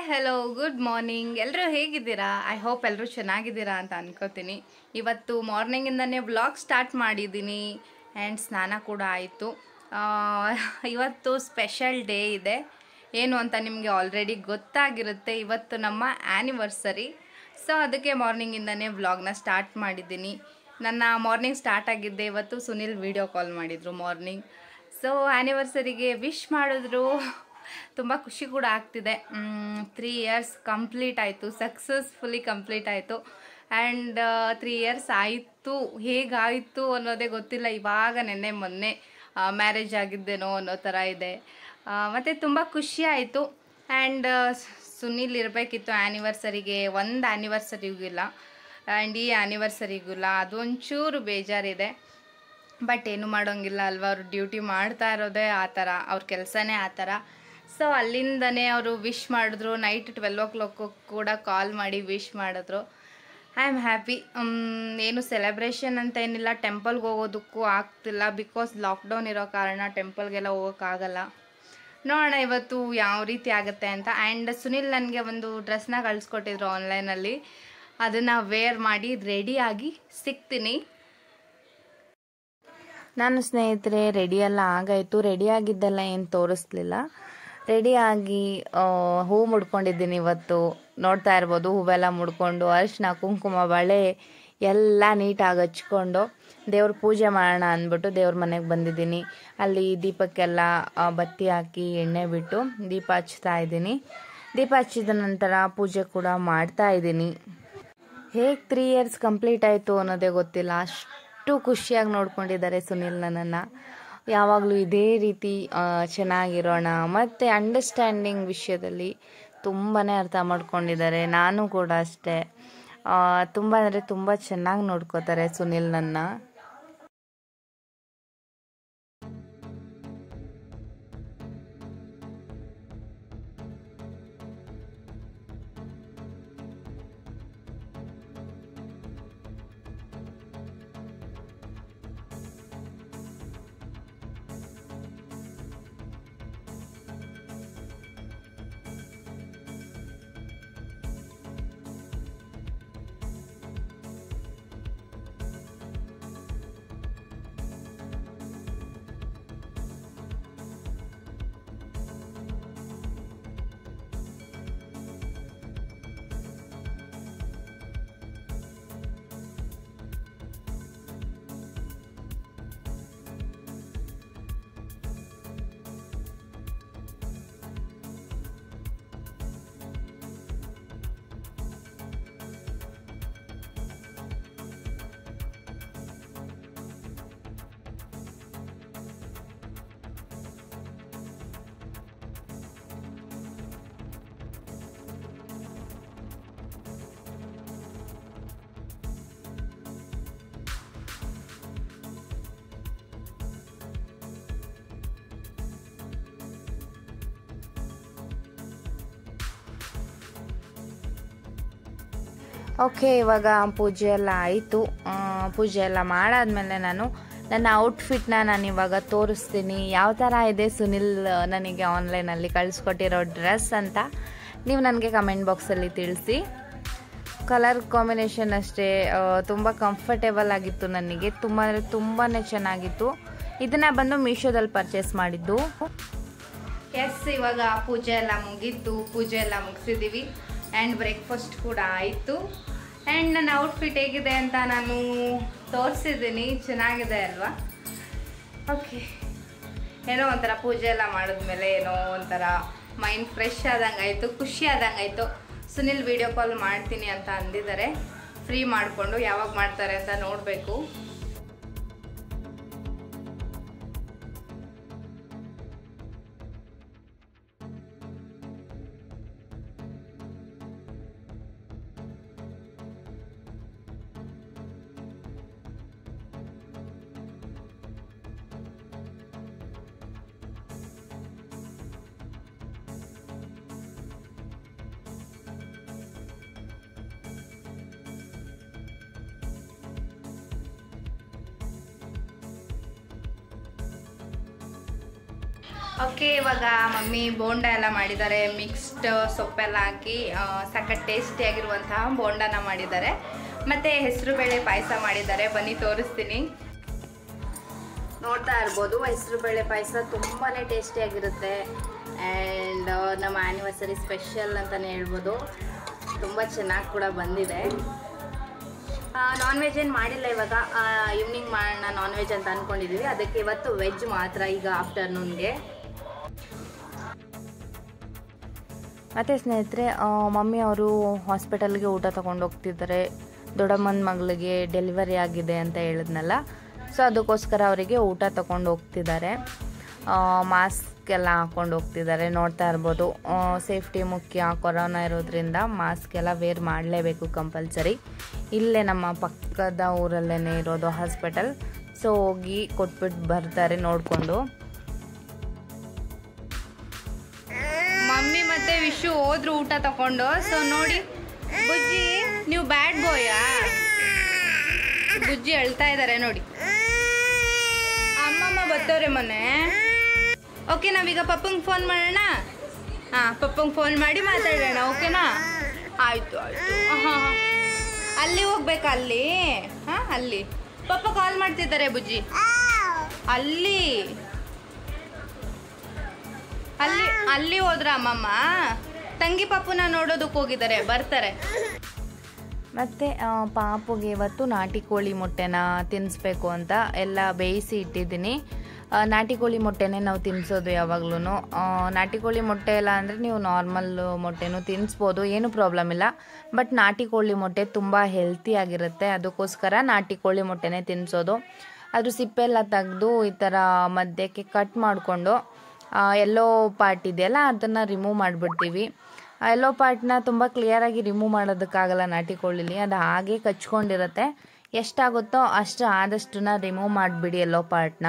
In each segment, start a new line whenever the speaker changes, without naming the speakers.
hello good morning ಎಲ್ಲರೂ ಹೇಗಿದ್ದೀರಾ I hope ಎಲ್ಲರೂ ಚೆನ್ನಾಗಿದ್ದೀರಾ ಅಂತ ಅನ್ಕೋತೀನಿ ಇವತ್ತು ಮಾರ್ನಿಂಗಿಂದನೇ ವ್ಲಾಗ್ ಸ್ಟಾರ್ಟ್ ಮಾಡಿದ್ದೀನಿ ಆ್ಯಂಡ್ ಸ್ನಾನ ಕೂಡ ಆಯಿತು ಇವತ್ತು ಸ್ಪೆಷಲ್ ಡೇ ಇದೆ ಏನು ಅಂತ ನಿಮಗೆ ಆಲ್ರೆಡಿ ಗೊತ್ತಾಗಿರುತ್ತೆ ಇವತ್ತು ನಮ್ಮ ಆ್ಯನಿವರ್ಸರಿ ಸೊ ಅದಕ್ಕೆ ಮಾರ್ನಿಂಗಿಂದನೇ ವ್ಲಾಗ್ನ ಸ್ಟಾರ್ಟ್ ಮಾಡಿದ್ದೀನಿ ನನ್ನ ಮಾರ್ನಿಂಗ್ ಸ್ಟಾರ್ಟ್ ಆಗಿದ್ದೆ ಇವತ್ತು ಸುನಿಲ್ ವಿಡಿಯೋ ಕಾಲ್ ಮಾಡಿದರು ಮಾರ್ನಿಂಗ್ ಸೊ ಆ್ಯನಿವರ್ಸರಿಗೆ ವಿಶ್ ಮಾಡಿದ್ರು ತುಂಬ ಖುಷಿ ಕೂಡ ಆಗ್ತಿದೆ ತ್ರೀ ಇಯರ್ಸ್ ಕಂಪ್ಲೀಟ್ ಆಯಿತು ಸಕ್ಸಸ್ಫುಲಿ ಕಂಪ್ಲೀಟ್ ಆಯಿತು ಆ್ಯಂಡ್ ತ್ರೀ ಇಯರ್ಸ್ ಆಯಿತು ಹೇಗಾಯಿತು ಅನ್ನೋದೇ ಗೊತ್ತಿಲ್ಲ ಇವಾಗ ನೆನ್ನೆ ಮೊನ್ನೆ ಮ್ಯಾರೇಜ್ ಆಗಿದ್ದೇನೋ ಅನ್ನೋ ಥರ ಇದೆ ಮತ್ತು ತುಂಬ ಖುಷಿ ಆಯಿತು ಆ್ಯಂಡ್ ಸುನಿಲ್ ಇರಬೇಕಿತ್ತು ಆ್ಯನಿವರ್ಸರಿಗೆ ಒಂದು ಆ್ಯನಿವರ್ಸರಿಗೂ ಇಲ್ಲ ಆ್ಯಂಡ್ ಈ ಆ್ಯನಿವರ್ಸರಿಗೂ ಇಲ್ಲ ಅದೊಂಚೂರು ಬೇಜಾರಿದೆ ಬಟ್ ಏನು ಮಾಡೋಂಗಿಲ್ಲ ಅಲ್ವಾ ಅವರು ಡ್ಯೂಟಿ ಮಾಡ್ತಾ ಇರೋದೇ ಆ ಥರ ಅವ್ರ ಕೆಲಸನೇ ಆ ಥರ ಸೊ ಅಲ್ಲಿಂದನೇ ಅವರು ವಿಶ್ ಮಾಡಿದ್ರು ನೈಟ್ ಟ್ವೆಲ್ ಓ ಕ್ಲಾಕ್ ಕೂಡ ಕಾಲ್ ಮಾಡಿ ವಿಶ್ ಮಾಡಿದ್ರು ಐ ಆಮ್ ಹ್ಯಾಪಿ ಏನು ಸೆಲೆಬ್ರೇಷನ್ ಅಂತ ಏನಿಲ್ಲ ಟೆಂಪಲ್ಗೆ ಹೋಗೋದಕ್ಕೂ ಆಗ್ತಿಲ್ಲ ಬಿಕಾಸ್ ಲಾಕ್ಡೌನ್ ಇರೋ ಕಾರಣ ಟೆಂಪಲ್ಗೆಲ್ಲ ಹೋಗೋಕ್ಕಾಗಲ್ಲ ನೋಡೋಣ ಇವತ್ತು ಯಾವ ರೀತಿ ಆಗುತ್ತೆ ಅಂತ ಆ್ಯಂಡ್ ಸುನಿಲ್ ನನಗೆ ಒಂದು ಡ್ರೆಸ್ನ ಕಳಿಸ್ಕೊಟ್ಟಿದ್ರು ಆನ್ಲೈನಲ್ಲಿ ಅದನ್ನು ವೇರ್ ಮಾಡಿ ರೆಡಿಯಾಗಿ ಸಿಗ್ತೀನಿ
ನಾನು ಸ್ನೇಹಿತರೆ ರೆಡಿ ಎಲ್ಲ ಆಗಾಯಿತು ರೆಡಿ ಆಗಿದ್ದೆಲ್ಲ ಏನು ತೋರಿಸ್ಲಿಲ್ಲ ರೆಡಿಯಾಗಿ ಹೂ ಮುಡ್ಕೊಂಡಿದ್ದೀನಿ ಇವತ್ತು ನೋಡ್ತಾ ಇರ್ಬೋದು ಹೂವೆಲ್ಲ ಮುಡ್ಕೊಂಡು ಅರಿಶಿನ ಕುಂಕುಮ ಬಳೆ ಎಲ್ಲ ನೀಟಾಗಿ ಹಚ್ಕೊಂಡು ದೇವ್ರ ಪೂಜೆ ಮಾಡೋಣ ಅಂದ್ಬಿಟ್ಟು ದೇವ್ರ ಮನೆಗೆ ಬಂದಿದ್ದೀನಿ ಅಲ್ಲಿ ದೀಪಕ್ಕೆಲ್ಲ ಆ, ಬತ್ತಿ ಹಾಕಿ ಎಣ್ಣೆ ಬಿಟ್ಟು ದೀಪ ಹಚ್ತಾ ಇದ್ದೀನಿ ದೀಪ ಹಚ್ಚಿದ ನಂತರ ಪೂಜೆ ಕೂಡ ಮಾಡ್ತಾ ಇದ್ದೀನಿ ಹೇಗೆ ತ್ರೀ ಇಯರ್ಸ್ ಕಂಪ್ಲೀಟ್ ಆಯಿತು ಅನ್ನೋದೇ ಗೊತ್ತಿಲ್ಲ ಅಷ್ಟು ಖುಷಿಯಾಗಿ ನೋಡ್ಕೊಂಡಿದ್ದಾರೆ ಸುನಿಲ್ ನನ್ನನ್ನು ಯಾವಾಗಲೂ ಇದೇ ರೀತಿ ಆ, ಚೆನ್ನಾಗಿರೋಣ ಮತ್ತು ಅಂಡರ್ಸ್ಟ್ಯಾಂಡಿಂಗ್ ವಿಷಯದಲ್ಲಿ ತುಂಬಾ ಅರ್ಥ ಮಾಡ್ಕೊಂಡಿದ್ದಾರೆ ನಾನು ಕೂಡ ಅಷ್ಟೇ ತುಂಬ ಅಂದರೆ ತುಂಬ ಚೆನ್ನಾಗಿ ನೋಡ್ಕೋತಾರೆ ಸುನಿಲ್ ನನ್ನ ಓಕೆ ಇವಾಗ ಪೂಜೆ ಎಲ್ಲ ಆಯಿತು ಪೂಜೆ ಎಲ್ಲ ಮಾಡಾದ್ಮೇಲೆ ನಾನು ನನ್ನ ಔಟ್ಫಿಟ್ನ ನಾನು ಇವಾಗ ತೋರಿಸ್ತೀನಿ ಯಾವ ಥರ ಇದೆ ಸುನಿಲ್ ನನಗೆ ಆನ್ಲೈನಲ್ಲಿ ಕಳಿಸ್ಕೊಟ್ಟಿರೋ ಡ್ರೆಸ್ ಅಂತ ನೀವು ನನಗೆ ಕಮೆಂಟ್ ಬಾಕ್ಸಲ್ಲಿ ತಿಳಿಸಿ ಕಲರ್ ಕಾಂಬಿನೇಷನ್ ಅಷ್ಟೇ ತುಂಬ ಕಂಫರ್ಟೇಬಲ್ ಆಗಿತ್ತು ನನಗೆ ತುಂಬ ಅಂದರೆ ತುಂಬಾ ಚೆನ್ನಾಗಿತ್ತು ಇದನ್ನು ಬಂದು ಮೀಶೋದಲ್ಲಿ ಪರ್ಚೇಸ್ ಮಾಡಿದ್ದು
ಎಸ್ ಇವಾಗ ಪೂಜೆ ಎಲ್ಲ ಮುಗೀತು ಪೂಜೆ ಎಲ್ಲ ಮುಗಿಸಿದ್ದೀವಿ ಆ್ಯಂಡ್ ಬ್ರೇಕ್ಫಾಸ್ಟ್ ಕೂಡ ಆಯಿತು ಆ್ಯಂಡ್ ನನ್ನ ಔಟ್ಫಿಟ್ ಹೇಗಿದೆ ಅಂತ ನಾನು ತೋರಿಸಿದ್ದೀನಿ ಚೆನ್ನಾಗಿದೆ ಅಲ್ವಾ ಓಕೆ ಏನೋ ಒಂಥರ ಪೂಜೆ ಎಲ್ಲ ಮಾಡಿದ್ಮೇಲೆ ಏನೋ ಒಂಥರ ಮೈಂಡ್ ಫ್ರೆಶ್ ಆದಂಗೆ ಆಯಿತು ಖುಷಿ ಆದಂಗೆ ಆಯಿತು ಸುನಿಲ್ ವಿಡಿಯೋ ಕಾಲ್ ಮಾಡ್ತೀನಿ ಅಂತ ಅಂದಿದ್ದಾರೆ ಫ್ರೀ ಮಾಡಿಕೊಂಡು ಯಾವಾಗ ಮಾಡ್ತಾರೆ ಅಂತ ನೋಡಬೇಕು ಓಕೆ ಇವಾಗ ಮಮ್ಮಿ ಬೋಂಡ ಎಲ್ಲ ಮಾಡಿದ್ದಾರೆ ಮಿಕ್ಸ್ಡ್ ಸೊಪ್ಪೆಲ್ಲ ಹಾಕಿ ಆ, ಸಖತ್ ಟೇಸ್ಟಿಯಾಗಿರುವಂತಹ ಬೋಂಡನ ಮಾಡಿದ್ದಾರೆ ಮತ್ತು ಹೆಸರುಬೇಳೆ ಪಾಯಸ ಮಾಡಿದ್ದಾರೆ ಬನ್ನಿ ತೋರಿಸ್ತೀನಿ ನೋಡ್ತಾ ಇರ್ಬೋದು ಹೆಸರುಬೇಳೆ ಪಾಯಸ ತುಂಬಾ ಟೇಸ್ಟಿಯಾಗಿರುತ್ತೆ ಆ್ಯಂಡ್ ನಮ್ಮ ಆ್ಯನಿವರ್ಸರಿ ಸ್ಪೆಷಲ್ ಅಂತಲೇ ಹೇಳ್ಬೋದು ತುಂಬ ಚೆನ್ನಾಗಿ ಕೂಡ ಬಂದಿದೆ ನಾನ್ ವೆಜ್ ಏನು ಮಾಡಿಲ್ಲ ಇವಾಗ ಈವ್ನಿಂಗ್ ಮಾಡೋಣ ನಾನ್ ವೆಜ್ ಅಂತ ಅಂದ್ಕೊಂಡಿದ್ದೀವಿ ಅದಕ್ಕೆ ಇವತ್ತು ವೆಜ್ ಮಾತ್ರ ಈಗ ಆಫ್ಟರ್ನೂನ್ಗೆ
ಮತ್ತು ಸ್ನೇಹಿತರೆ ಆ, ಮಮ್ಮಿ ಅವರು ಹಾಸ್ಪಿಟಲ್ಗೆ ಊಟ ತೊಗೊಂಡು ಹೋಗ್ತಿದ್ದಾರೆ ದೊಡ್ಡಮ್ಮನ ಮಗಳಿಗೆ ಡೆಲಿವರಿ ಆಗಿದೆ ಅಂತ ಹೇಳಿದ್ನಲ್ಲ ಸೊ ಅದಕ್ಕೋಸ್ಕರ ಅವರಿಗೆ ಊಟ ತೊಗೊಂಡು ಹೋಗ್ತಿದ್ದಾರೆ ಮಾಸ್ಕ್ ಎಲ್ಲ ಹಾಕ್ಕೊಂಡು ಹೋಗ್ತಿದ್ದಾರೆ ನೋಡ್ತಾ ಇರ್ಬೋದು ಸೇಫ್ಟಿ ಮುಖ್ಯ ಕೊರೋನಾ ಇರೋದ್ರಿಂದ ಮಾಸ್ಕ್ ಎಲ್ಲ ವೇರ್ ಮಾಡಲೇಬೇಕು ಕಂಪಲ್ಸರಿ ಇಲ್ಲೇ ನಮ್ಮ ಪಕ್ಕದ ಊರಲ್ಲೇ ಇರೋದು ಹಾಸ್ಪಿಟಲ್ ಸೊ ಹೋಗಿ ಕೊಟ್ಬಿಟ್ಟು ಬರ್ತಾರೆ ನೋಡಿಕೊಂಡು
ಮಮ್ಮಿ ಮತ್ತೆ ವಿಶು ಹೋದ್ರು ಊಟ ತಕೊಂಡು ಸೊ ನೋಡಿ ಬುಜ್ಜಿ ನೀವು ಬ್ಯಾಡ್ ಬಾಯಾ ಬುಜ್ಜಿ ಅಳ್ತಾ ಇದ್ದಾರೆ ನೋಡಿ ಅಮ್ಮಮ್ಮ ಬರ್ತವ್ರೆ ಮೊನ್ನೆ ಓಕೆ ನಾವೀಗ ಪಪ್ಪಂಗೆ ಫೋನ್ ಮಾಡೋಣ ಹಾಂ ಪಪ್ಪಂಗೆ ಫೋನ್ ಮಾಡಿ ಮಾತಾಡೋಣ ಓಕೆನಾ ಆಯಿತು ಆಯಿತು ಹಾಂ ಹಾಂ ಅಲ್ಲಿ ಹೋಗ್ಬೇಕಾ ಅಲ್ಲಿ ಹಾಂ ಅಲ್ಲಿ ಪಪ್ಪ ಕಾಲ್ ಮಾಡ್ತಿದ್ದಾರೆ ಬುಜ್ಜಿ ಅಲ್ಲಿ ಅಲ್ಲಿ ಅಲ್ಲಿ ಹೋದ್ರ ಅಮ್ಮಮ್ಮ ತಂಗಿ ಪಾಪುನ ನೋಡೋದಕ್ಕೆ ಹೋಗಿದ್ದಾರೆ ಬರ್ತಾರೆ
ಮತ್ತು ಪಾಪುಗೆ ಇವತ್ತು ನಾಟಿ ಕೋಳಿ ಮೊಟ್ಟೆನ ತಿನ್ನಿಸ್ಬೇಕು ಅಂತ ಎಲ್ಲ ಬೇಯಿಸಿ ಇಟ್ಟಿದ್ದೀನಿ ಆ, ನಾಟಿ ಕೋಳಿ ಮೊಟ್ಟೆನೇ ನಾವು ತಿನ್ನಿಸೋದು ಯಾವಾಗ್ಲೂ ನಾಟಿ ಕೋಳಿ ಮೊಟ್ಟೆ ಎಲ್ಲ ಅಂದರೆ ನೀವು ನಾರ್ಮಲ್ ಮೊಟ್ಟೆನೂ ತಿನ್ನಿಸ್ಬೋದು ಏನು ಪ್ರಾಬ್ಲಮ್ ಇಲ್ಲ ಬಟ್ ನಾಟಿ ಕೋಳಿ ಮೊಟ್ಟೆ ತುಂಬ ಹೆಲ್ತಿ ಆಗಿರುತ್ತೆ ಅದಕ್ಕೋಸ್ಕರ ನಾಟಿ ಕೋಳಿ ಮೊಟ್ಟೆನೇ ತಿನ್ನಿಸೋದು ಅದ್ರ ಸಿಪ್ಪೆಲ್ಲ ತೆಗೆದು ಈ ಥರ ಮಧ್ಯಕ್ಕೆ ಕಟ್ ಮಾಡಿಕೊಂಡು ಎಲ್ಲೋ ಪಾರ್ಟ್ ಇದೆಯಲ್ಲ ಅದನ್ನು ರಿಮೂವ್ ಮಾಡಿಬಿಡ್ತೀವಿ ಎಲ್ಲೋ ಪಾರ್ಟ್ನ ತುಂಬ ಕ್ಲಿಯರಾಗಿ ರಿಮೂವ್ ಮಾಡೋದಕ್ಕಾಗಲ್ಲ ನಾಟಿ ಕೋಳಿಲಿ ಅದು ಹಾಗೆ ಕಚ್ಕೊಂಡಿರುತ್ತೆ ಎಷ್ಟಾಗುತ್ತೋ ಅಷ್ಟು ಆದಷ್ಟನ್ನ ರಿಮೂವ್ ಮಾಡಿಬಿಡಿ ಎಲ್ಲೋ ಪಾರ್ಟ್ನ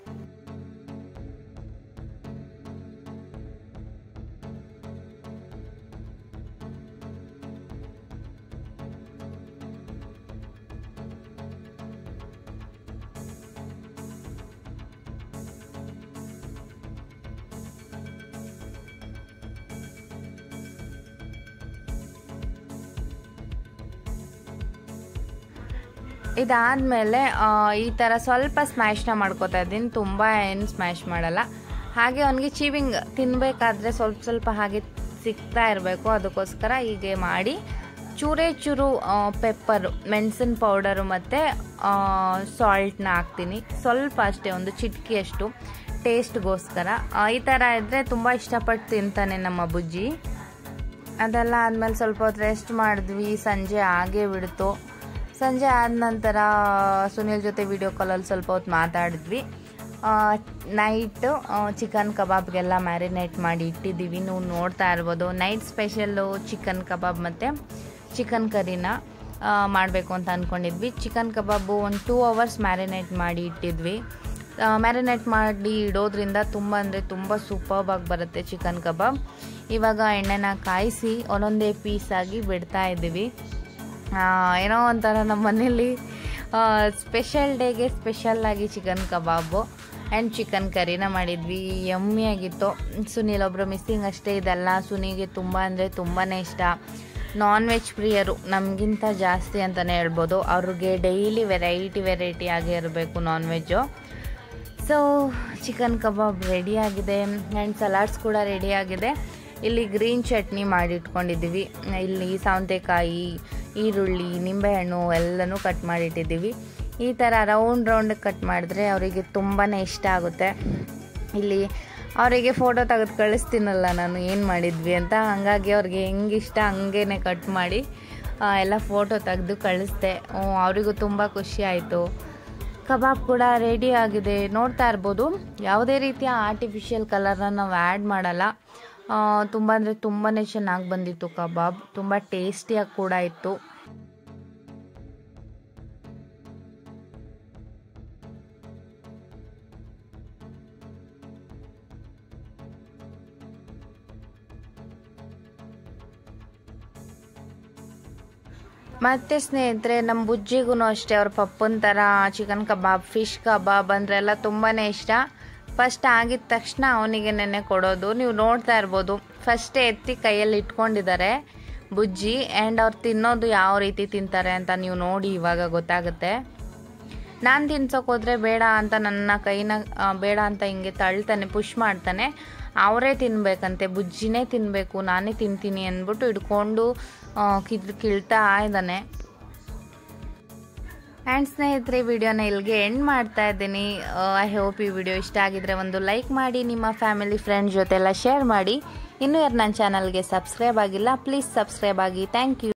ಇದಾದಮೇಲೆ ಈ ಥರ ಸ್ವಲ್ಪ ಸ್ಮ್ಯಾಶ್ನ ಮಾಡ್ಕೋತಾ ಇದ್ದೀನಿ ತುಂಬ ಏನು ಸ್ಮ್ಯಾಶ್ ಮಾಡಲ್ಲ ಹಾಗೆ ಅವನಿಗೆ ಚೀವಿಂಗ್ ತಿನ್ನಬೇಕಾದ್ರೆ ಸ್ವಲ್ಪ ಸ್ವಲ್ಪ ಹಾಗೆ ಸಿಗ್ತಾ ಇರಬೇಕು ಅದಕ್ಕೋಸ್ಕರ ಹೀಗೆ ಮಾಡಿ ಚೂರೇ ಚೂರು ಪೆಪ್ಪರು ಮೆಣಸಿನ ಪೌಡರು ಮತ್ತು ಸಾಲ್ಟ್ನ ಹಾಕ್ತೀನಿ ಸ್ವಲ್ಪ ಅಷ್ಟೇ ಒಂದು ಚಿಟಕಿಯಷ್ಟು ಟೇಸ್ಟ್ಗೋಸ್ಕರ ಈ ಥರ ಇದ್ದರೆ ತುಂಬ ಇಷ್ಟಪಟ್ಟು ತಿಂತಾನೆ ನಮ್ಮ ಬುಜ್ಜಿ ಅದೆಲ್ಲ ಆದಮೇಲೆ ಸ್ವಲ್ಪ ಹೊತ್ತು ರೆಸ್ಟ್ ಮಾಡಿದ್ವಿ ಸಂಜೆ ಆಗೇ ಬಿಡ್ತು ಸಂಜೆ ಆದ ನಂತರ ಸುನಿಲ್ ಜೊತೆ ವಿಡಿಯೋ ಕಾಲಲ್ಲಿ ಸ್ವಲ್ಪ ಹೊತ್ತು ಮಾತಾಡಿದ್ವಿ ನೈಟು ಚಿಕನ್ ಕಬಾಬ್ಗೆಲ್ಲ ಮ್ಯಾರಿನೇಟ್ ಮಾಡಿ ಇಟ್ಟಿದ್ದೀವಿ ನೀವು ನೋಡ್ತಾ ಇರ್ಬೋದು ನೈಟ್ ಸ್ಪೆಷಲ್ಲು ಚಿಕನ್ ಕಬಾಬ್ ಮತ್ತು ಚಿಕನ್ ಕರಿನ ಮಾಡಬೇಕು ಅಂತ ಅಂದ್ಕೊಂಡಿದ್ವಿ ಚಿಕನ್ ಕಬಾಬು ಒಂದು ಟೂ ಅವರ್ಸ್ ಮ್ಯಾರಿನೇಟ್ ಮಾಡಿ ಇಟ್ಟಿದ್ವಿ ಮ್ಯಾರಿನೇಟ್ ಮಾಡಿ ಇಡೋದ್ರಿಂದ ತುಂಬ ಅಂದರೆ ತುಂಬ ಸೂಪರ್ಬಾಗಿ ಬರುತ್ತೆ ಚಿಕನ್ ಕಬಾಬ್ ಇವಾಗ ಎಣ್ಣೆನ ಕಾಯಿಸಿ ಒಂದೊಂದೇ ಪೀಸಾಗಿ ಬಿಡ್ತಾ ಇದ್ದೀವಿ ಆ, ಏನೋ ಒಂಥರ ನಮ್ಮ ಮನೇಲಿ ಸ್ಪೆಷಲ್ ಡೇಗೆ ಸ್ಪೆಷಲ್ಲಾಗಿ ಚಿಕನ್ ಕಬಾಬು ಆ್ಯಂಡ್ ಚಿಕನ್ ಕರಿನ ಮಾಡಿದ್ವಿ ಯಮ್ಮಿಯಾಗಿತ್ತು ಸುನೀಲ್ ಒಬ್ಬರು ಮಿಸ್ಸಿಂಗ್ ಅಷ್ಟೇ ಇದೆಲ್ಲ ಸುನಿಗೆ ತುಂಬ ಅಂದರೆ ತುಂಬಾ ಇಷ್ಟ ನಾನ್ ವೆಜ್ ಪ್ರಿಯರು ನಮಗಿಂತ ಜಾಸ್ತಿ ಅಂತಲೇ ಹೇಳ್ಬೋದು ಅವ್ರಿಗೆ ಡೈಲಿ ವೆರೈಟಿ ವೆರೈಟಿ ಆಗೇ ಇರಬೇಕು non veg so chicken kebab ready ಆಗಿದೆ ಆ್ಯಂಡ್ ಸಲಾಡ್ಸ್ ಕೂಡ ರೆಡಿ ಆಗಿದೆ ಇಲ್ಲಿ ಗ್ರೀನ್ ಚಟ್ನಿ ಮಾಡಿಟ್ಕೊಂಡಿದ್ದೀವಿ ಇಲ್ಲಿ ಸೌತೆಕಾಯಿ ಈರುಳ್ಳಿ ನಿಂಬೆಹಣ್ಣು ಎಲ್ಲನೂ ಕಟ್ ಮಾಡಿಟ್ಟಿದ್ದೀವಿ ಈ ಥರ ರೌಂಡ್ ರೌಂಡ್ ಕಟ್ ಮಾಡಿದ್ರೆ ಅವರಿಗೆ ತುಂಬಾ ಇಷ್ಟ ಆಗುತ್ತೆ ಇಲ್ಲಿ ಅವರಿಗೆ ಫೋಟೋ ತೆಗೆದು ಕಳಿಸ್ತೀನಲ್ಲ ನಾನು ಏನು ಮಾಡಿದ್ವಿ ಅಂತ ಹಾಗಾಗಿ ಅವ್ರಿಗೆ ಹೆಂಗೆ ಇಷ್ಟ ಹಂಗೇನೆ ಕಟ್ ಮಾಡಿ ಆ, ಎಲ್ಲ ಫೋಟೋ ತೆಗೆದು ಕಳಿಸ್ದೆ ಹ್ಞೂ, ಅವರಿಗೂ ತುಂಬ ಖುಷಿ ಆಯಿತು ಕಬಾಬ್ ಕೂಡ ರೆಡಿ ಆಗಿದೆ ನೋಡ್ತಾ ಇರ್ಬೋದು ಯಾವುದೇ ರೀತಿಯ ಆರ್ಟಿಫಿಷಿಯಲ್ ಕಲರ್ನ ನಾವು ಆ್ಯಡ್ ಮಾಡಲ್ಲ ತುಂಬ ಅಂದರೆ ತುಂಬಾ ಚೆನ್ನಾಗಿ ಬಂದಿತ್ತು ಕಬಾಬ್ ತುಂಬ ಟೇಸ್ಟಿಯಾಗಿ ಕೂಡ ಇತ್ತು ಮತ್ತು ಸ್ನೇಹಿತರೆ ನಮ್ಮ ಬುಜ್ಜಿಗೂ ಅಷ್ಟೇ ಅವ್ರ ಪಪ್ಪನ ಥರ ಚಿಕನ್ ಕಬಾಬ್ ಫಿಶ್ ಕಬಾಬ್ ಅಂದ್ರೆಲ್ಲ ತುಂಬಾ ಇಷ್ಟ ಫಸ್ಟ್ ಆಗಿದ ತಕ್ಷಣ ಅವನಿಗೆ ನೆನೆ ಕೊಡೋದು ನೀವು ನೋಡ್ತಾ ಇರ್ಬೋದು ಫಸ್ಟೇ ಎತ್ತಿ ಕೈಯಲ್ಲಿ ಇಟ್ಕೊಂಡಿದ್ದಾರೆ ಬುಜ್ಜಿ ಆ್ಯಂಡ್ ಅವ್ರು ತಿನ್ನೋದು ಯಾವ ರೀತಿ ತಿಂತಾರೆ ಅಂತ ನೀವು ನೋಡಿ ಇವಾಗ ಗೊತ್ತಾಗುತ್ತೆ ನಾನು ತಿನ್ಸೋಕೆ ಹೋದರೆ ಬೇಡ ಅಂತ ನನ್ನ ಕೈನ ಆ, ಬೇಡ ಅಂತ ಹಿಂಗೆ ತಳ್ತಾನೆ ಪುಷ್ ಮಾಡ್ತಾನೆ ಅವರೇ ತಿನ್ಬೇಕಂತೆ ಬುಜ್ಜಿನೇ ತಿನ್ನಬೇಕು ನಾನೇ ತಿಂತೀನಿ ಅಂದ್ಬಿಟ್ಟು ಹಿಡ್ಕೊಂಡು ಆ, ಕಿದ್ ಕೀಳ್ತಾ ಇದ್ದಾನೆ ಆ್ಯಂಡ್ ಸ್ನೇಹಿತರೆ ವಿಡಿಯೋನ ಇಲ್ಲಿಗೆ ಎಂಡ್ ಮಾಡ್ತಾ ಇದ್ದೀನಿ ಐ ಹೋಪ್ ಈ ವಿಡಿಯೋ ಇಷ್ಟ ಆಗಿದ್ರೆ ಒಂದು ಲೈಕ್ ಮಾಡಿ ನಿಮ್ಮ ಫ್ಯಾಮಿಲಿ ಫ್ರೆಂಡ್ಸ್ ಜೊತೆ ಎಲ್ಲ ಶೇರ್ ಮಾಡಿ ಇನ್ನೂ ಯಾರು ನನ್ನ ಚಾನಲ್ಗೆ ಸಬ್ಸ್ಕ್ರೈಬ್ ಆಗಿಲ್ಲ ಪ್ಲೀಸ್ ಸಬ್ಸ್ಕ್ರೈಬ್ ಆಗಿ ಥ್ಯಾಂಕ್ ಯು